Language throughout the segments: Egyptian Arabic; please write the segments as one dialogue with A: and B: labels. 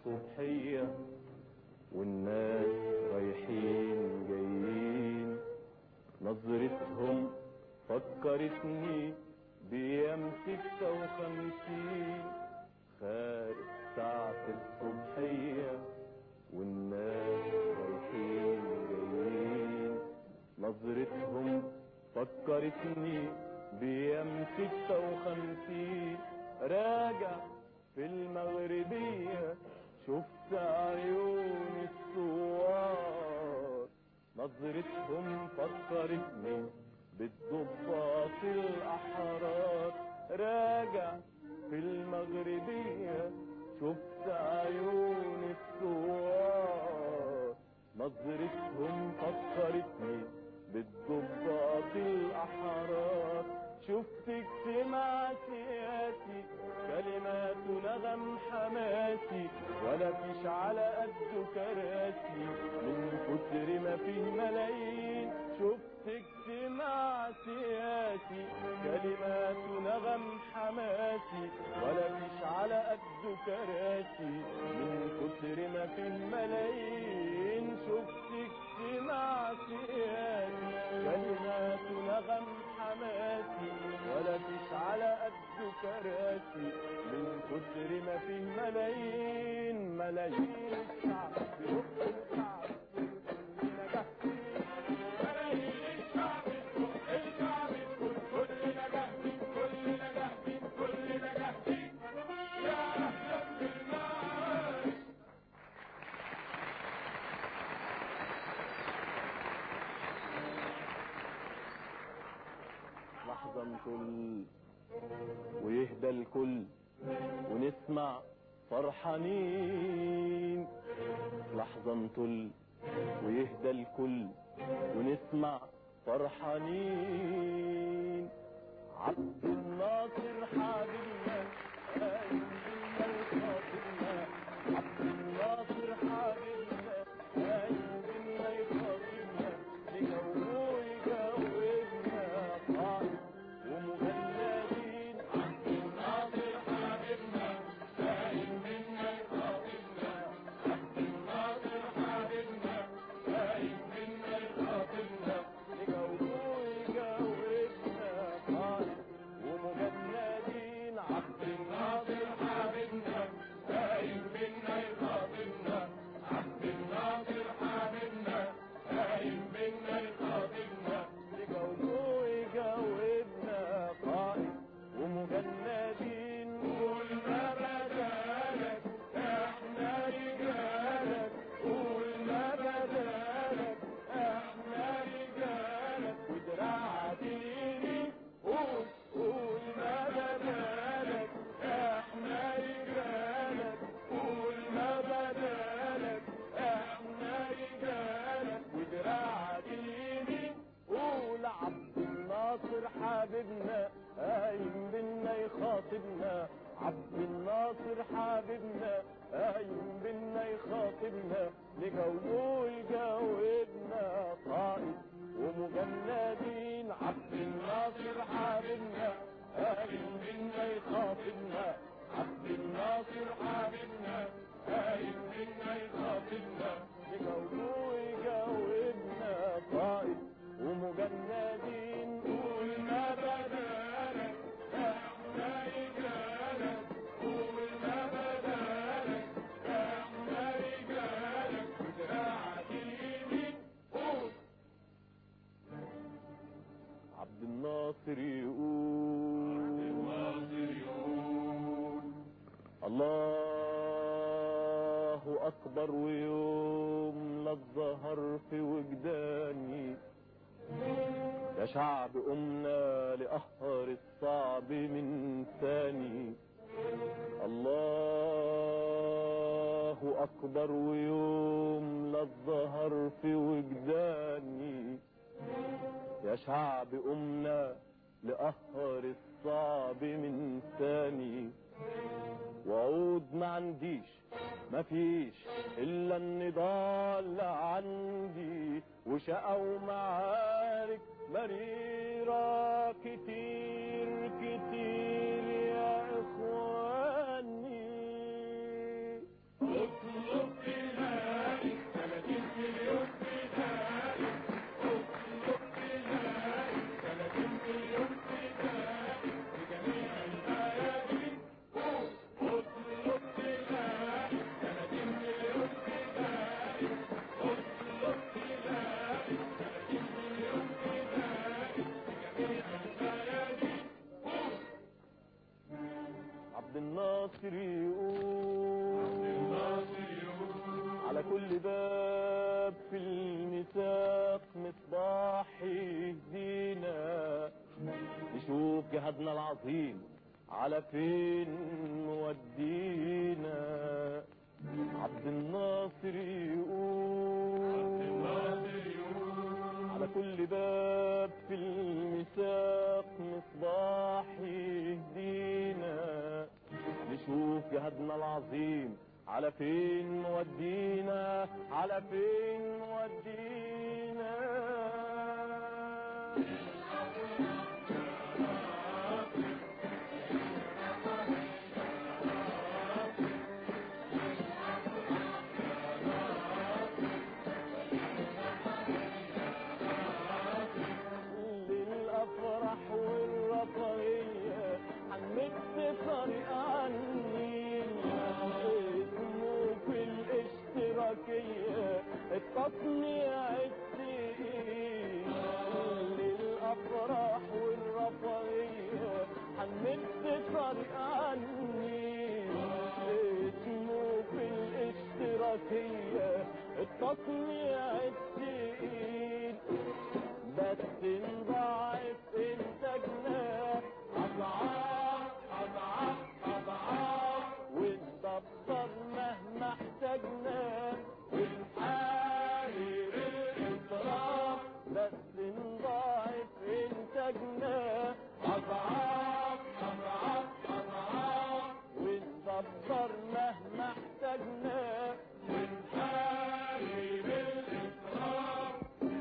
A: الصبحية والناس رايحين جايين نظرتهم فكرتني بأيام ستة وخمسين خارج ساعة الصبحية والناس رايحين جايين نظرتهم فكرتني بأيام ستة وخمسين راجع في المغربية شفت عيون الثوار نظرتهم فكرتني بالضباط الأحرار راجع في المغربية شفت عيون الثوار نظرتهم فكرتني بالضباط الأحرار شفت اجتماع سياسي كلمات نغم حماسي ولا فيش على قد كراسي من كتر ما فيه ملايين شفت اجتماع سياسي كلمات نغم حماسي ولا فيش على قد كراسي من كتر ما فيه ملايين شفت اجتماع سياسي كلمات نغم حماسي ولا فيش على قد كراسي من كتر ما فيه ملايين ملايين الشعب بيرق الشعب كلنا جاهزين ملايين الشعب الشعب الكل كلنا جاهزين كلنا جاهزين كلنا جاهزين يا اهلا بالناس لحظة نكل ويهدى الكل ونسمع فرحانين لحظة نطل ويهدى الكل ونسمع فرحانين عبد الناصر حبيبنا قايم بينا يخاطبنا عبد الناصر حبيبنا قايم بينا يخاطبنا لجوه يجاوبنا قائد ومجندين عبد الناصر حبيبنا قايم بينا يخاطبنا عبد الناصر حبيبنا قايم بينا يخاطبنا لجوه يجاوبنا قائد ومجندين عبد الناصر حبيبنا قايم بينا يخاطبنا عبد الناصر حبيبنا قايم بينا يخاطبنا لجوه يجاوبنا قائد ومجندين قول ما بدالك احنا رجالك قول ما بدالك احنا رجالك ودراعك اليمين قول قول ما بدالك احنا رجالك قول ما بدالك احنا رجالك ودراعك اليمين قول عبد الناصر حبيبنا قايم بينا يخاطبنا عبد الناصر حبيبنا قايم بينا يخاطبنا لجوه يجاوبنا قائد ومجندين عبد الناصر حبيبنا قايم بينا يخاطبنا عبد الناصر حبيبنا قايم بينا يخاطبنا لجوه يجاوبنا قائد ومجندين قول ما بدالك احنا رجالك قول ما بدالك احنا رجالك ودراعك اليمين قول عبد الناصر يقول عبد الناصر يقول الله اكبر ويوم لا الظهر في وجداني يا شعب قمنا لقهر الصعب من ثاني الله اكبر ويوم لا الظهر في وجداني يا شعب قمنا لقهر الصعب من ثاني وعود ما عنديش مفيش الا النضال عندي وشقى ومعارك مريرة كتير كتير يا اخواني الناصر يقول على كل باب في المساق مصباح يهدينا نشوف جهادنا العظيم على فين مودينا عبد الناصر يقول على كل باب في المساق مصباح يهدينا نشوف جهادنا العظيم على فين مودينا على فين مودينا للأفراح والرفاهية حمدت طريق النيل اسمه في الاشتراكية التصنيع التقيل للأفراح والرفاهية حمدت طريق النيل اسمه في الاشتراكية التصنيع التقيل بس نضاعف انتاجنا اضعاف اضعاف اضعاف وندبر مهما احتاجنا ونحارب الاسراف بس نضاعف انتاجنا اضعاف اضعاف اضعاف وندبر مهما احتاجنا ونحارب الاسراف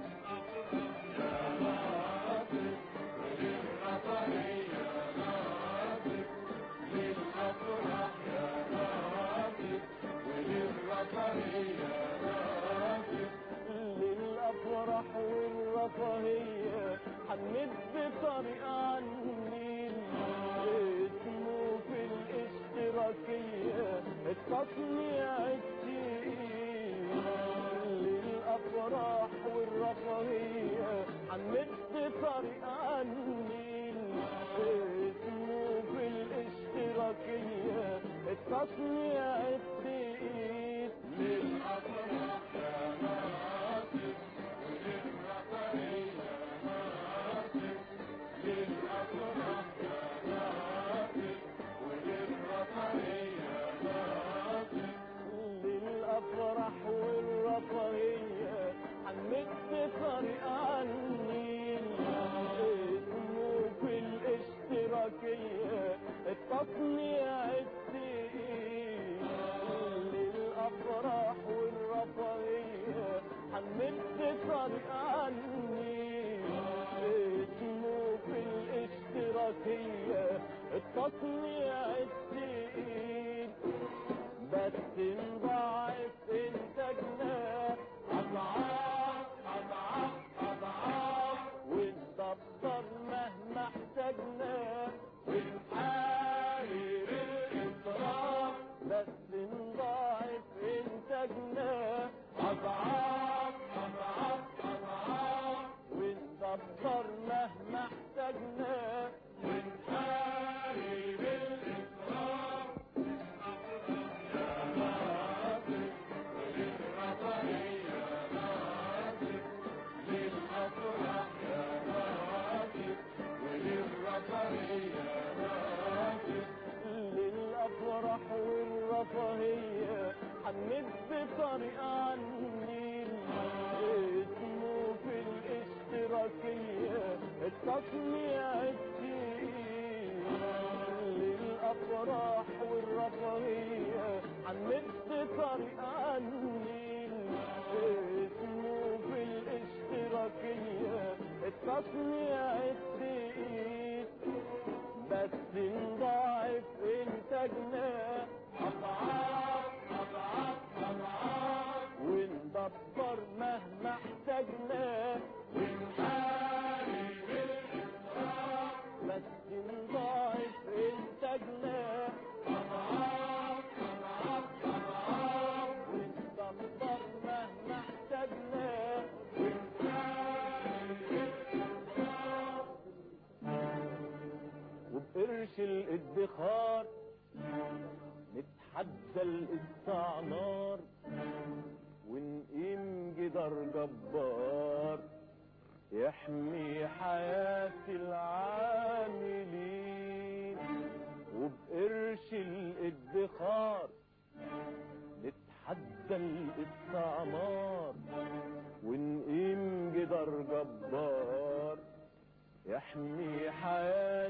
A: للأفراح والرفاهية حمد بطريق النيل اسمه في الاشتراكية التصنيع التقيل للأفراح والرفاهية حمد بطريق النيل اسمه في الاشتراكية التصنيع التقيل للأفراح يا ناصر وللرفاهية ناصر للأفراح يا ناصر وللرفاهية ناصر للأفراح والرفاهية حمد طريق النيل اسمه في الاشتراكية التصنيع التقيل للأفراح والرفاهية حمد طريق النيل اسمه في الاشتراكية التصنيع التقيل بس نضاعف انتاجنا اضعاف اضعاف اضعاف وندبر مهما احتاجنا ونحارب الاسراف بس نضاعف انتاجنا اضعاف اضعاف اضعاف وندبر مهما احتاجنا ونحارب الاسراف للأفراح والرفاهية حمد بطريق النيل اسمه في الاشتراكية التصنيع التقيل للأفراح والرفاهية حمد بطريق النيل اسمه في الاشتراكية التصنيع التقيل بس نضاعف انتاجنا اضعاف اضعاف اضعاف وندبر مهما احتاجنا ونحارب الاسراف بس نضاعف انتاجنا اضعاف اضعاف اضعاف وندبر مهما احتاجنا ونحارب الاسراف وبقرش الادخار الاستعمار ونقيم جدار جبار يحمي حياة العاملين وبقرش الادخار نتحدى الاستعمار ونقيم جدار جبار يحمي حياة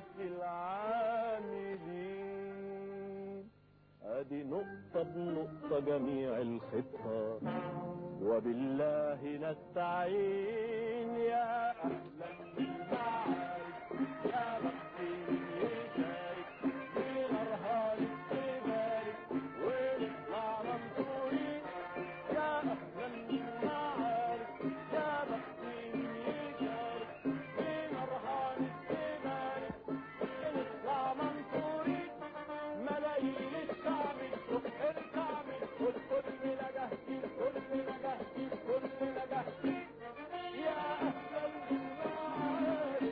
A: العاملين ادي نقطة بنقطة جميع الخطة وبالله نستعين يا اهلا بالمعارك يا بختي يشارك من ارهاب السبارك ونطلع منصورين يا اهلا بالمعارك يا بختي يشارك من ارهاب السبارك ونطلع منصورين ملايين الشعب الصبح الكعب كل كلنا جاهزين كلنا جاهزين كلنا جاهزين يا اهلا بالمعارك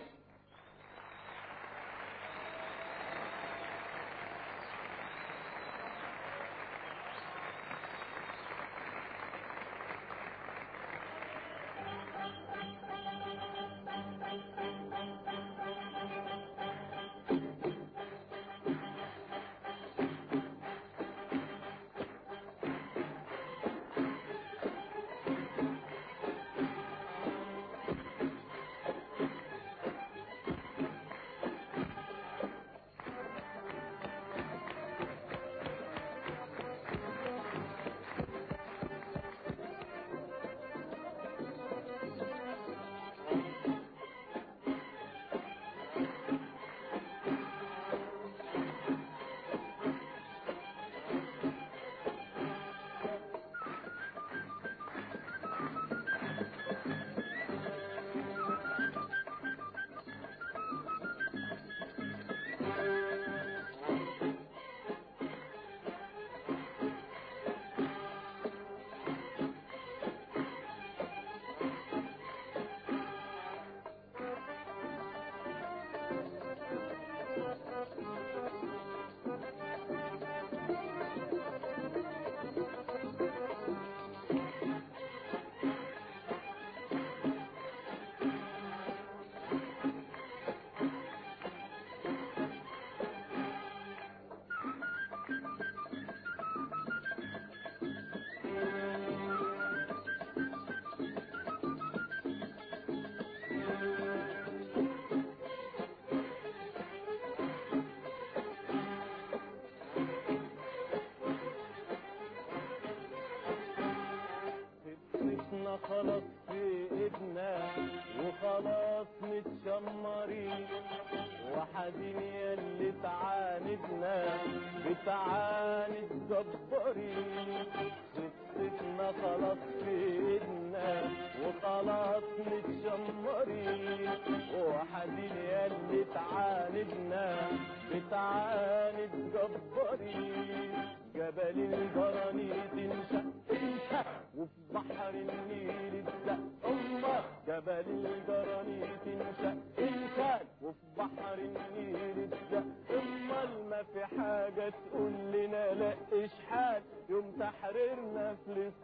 A: فكرتنا خلاص في ايدنا وخلاص متشمرين وحدين ياللي تعاندنا بتعاند جبارين خطتنا خلاص في ايدنا وخلاص متشمرين وحدين ياللي تعاندنا بتعاند جبارين جبل الجرانيت انشق انشق وفي بحر النيل اتزق الله جبل الجرانيت انشق انشق وفي بحر النيل اتزق امال ما في حاجة تقول لنا لا اشحال يوم تحريرنا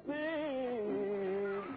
A: فلسطين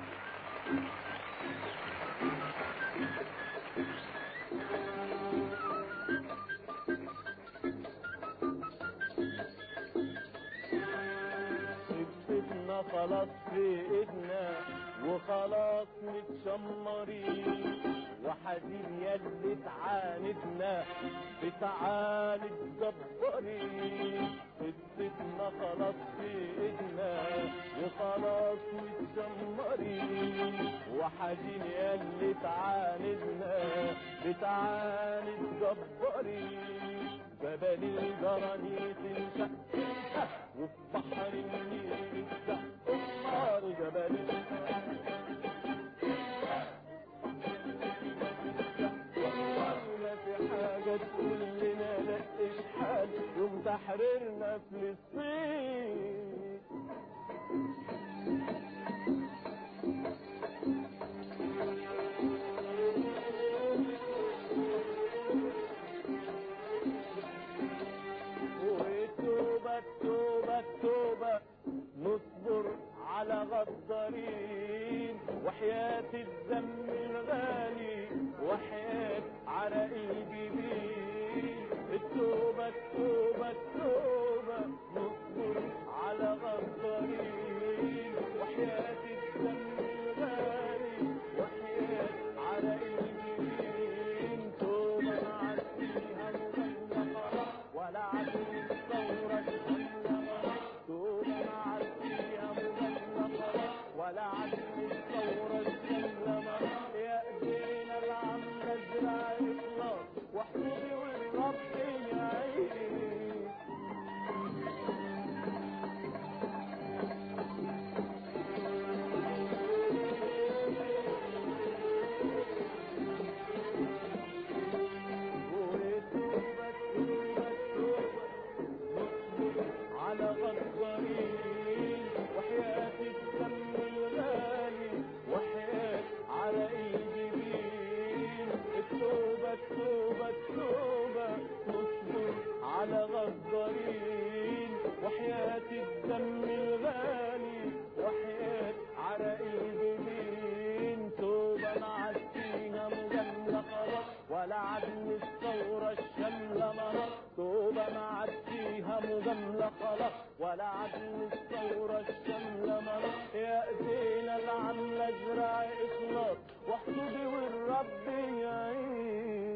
A: خفتنا خلاص في ايدنا وخلاص متشمرين وحزين ياللي تعاندنا بتعاند جبارين خفتنا خلاص في ايدنا وخلاص متشمرين وحزين ياللي تعاندنا بتعاند جبارين جبل الجرانيت انشق انشق وفي بحر النيل اتزق امار جبل ما في حاجة تقول لنا لا اشحال يوم تحريرنا فلسطين وتوبة توبة توبة غدارين وحياة الدم الغالي وحياة عرق الجبين التوبة التوبة التوبة نصبر على غدارين وحياة الدم الغالي وحياة عرق الجبين توبة نعديها مغلقة ولا عدل الثورة تغلقة توبة نعديها مغلقة ولا عدل الثورة تسلمة يا ايدينا العم ازرع اخلاص واحسبي والرب يعين وتوبة توبة توبة نصبر على غدارين وحياة الدم الغالي وحياة عرق الجبين التوبة التوبة التوبة نصبر على غدارين وحياة الدم الغالي وحياة عرق الجبين توبة نعديها مجاملة خلاص ولا عدل الثورة الشاملة مرض توبة نعديها مجاملة خلاص ولا عدل الثورة الشاملة مرض يا ايدينا العاملة ازرع اخلاص واحسبي والرب يعين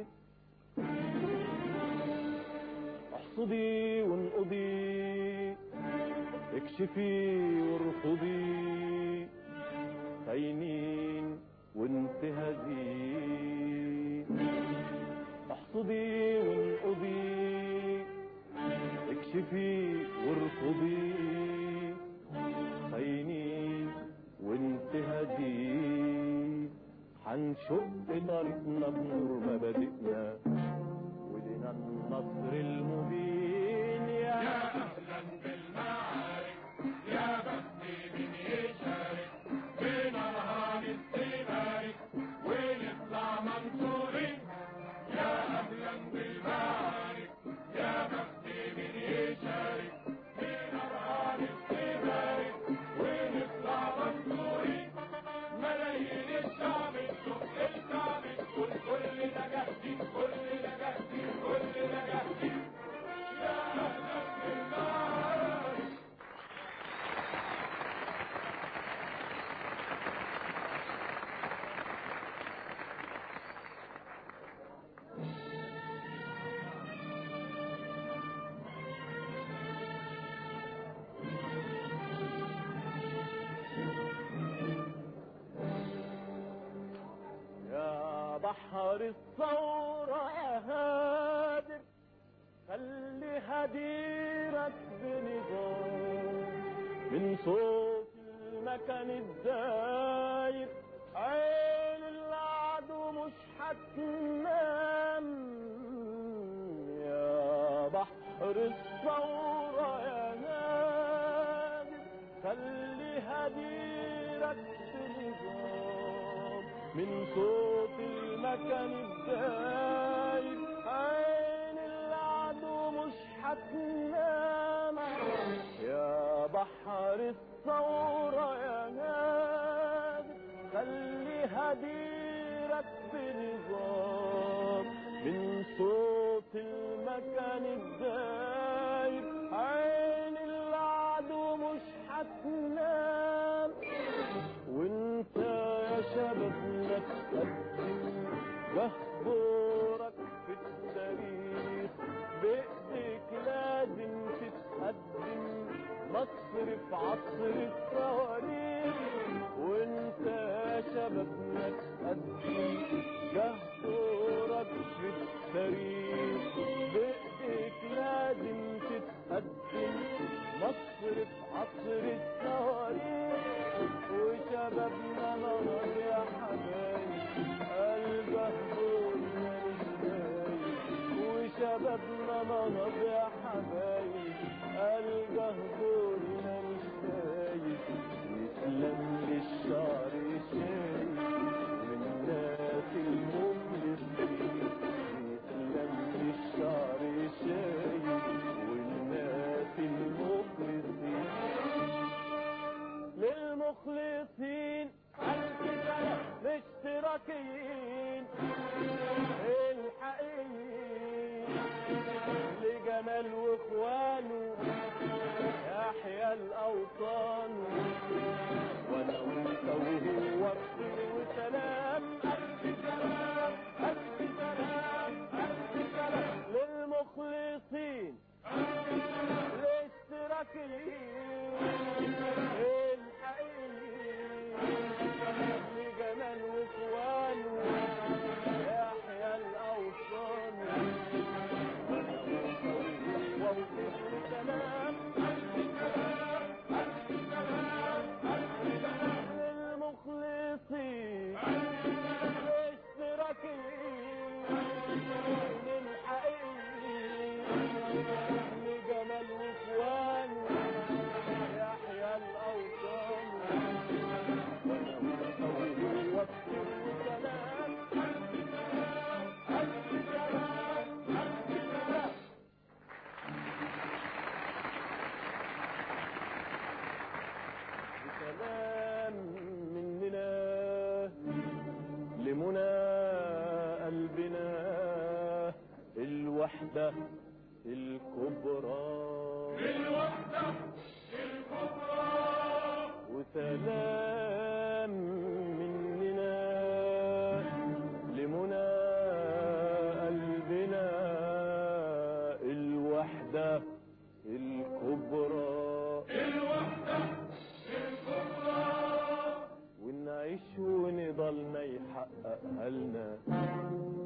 A: احصدي وانقضي اكشفي وارفضي خاينين وانتهزي احصدي وانقضي اكشفي وارفضي خاينين وانتهزي هنشق طريقنا بنور مبادئنا ولنا النصر المبين يا
B: اهلا بالمعارك يا بختي من يشارك بنا نهار السبارك ونطلع منصورين يا اهلا بالمعارك يا بختي من يشارك بنا نهار السبارك ونطلع منصورين ملايين الشعب الشوق الشعب الكل كل نجاحتي كل نجاحتي كل نجاحتي يا اهلا بالمعارك
A: يا بحر الثورة يا هادر خلي هديرك بنظام من صوت المكان الداير عين العدو مش هتنام يا بحر الثورة يا هادر خلي هديرك بنظام من صوت المكان الدايب عين العدو مش هتنام يا بحر الثورة يا نادر خلي هديرك بنظام من صوت المكان الدايب عين العدو مش هتنام وانت يا شبابنا تقدم جهبورك في التاريخ بايديك لازم تتقدم مصر في عصر الصواريخ وانت يا شبابنا تقدم جهبورك في التاريخ بايديك لازم تتقدم مصر في عصر الصواريخ وشبابنا نهض يا حبايب قلبه دولنا مش وشبابنا نهض يا حبايب قلبه دولنا مش خايف يسلم للشعر شايف من الناس المخلصين يسلم للشعر شايف والناس المخلصين المخلصين الاشتراكيين الحقيقيين لجمال واخوانه يحيى الاوطان وانا وانت وهو بخير وسلام الف سلام الف سلام الف سلام للمخلصين الاشتراكيين الحقيقيين لجمال واخوانه يحيى الاوطان وانا وانت وهو بخير وسلام الف سلام الف سلام الف سلام للمخلصين الاشتراكيين الحقيقيين لجمال واخوانه يحيى الاوطان وانا وانت وهو بخير وسلام الف سلام الف سلام الف سلام بسلام مننا لمنى قلبنا الوحدة الكبرى
B: الوحدة الكبرى
A: وسلام مننا لمنى قلبنا الوحدة الكبرى
B: الوحدة الكبرى
A: ونعيش ونضلنا يحققها لنا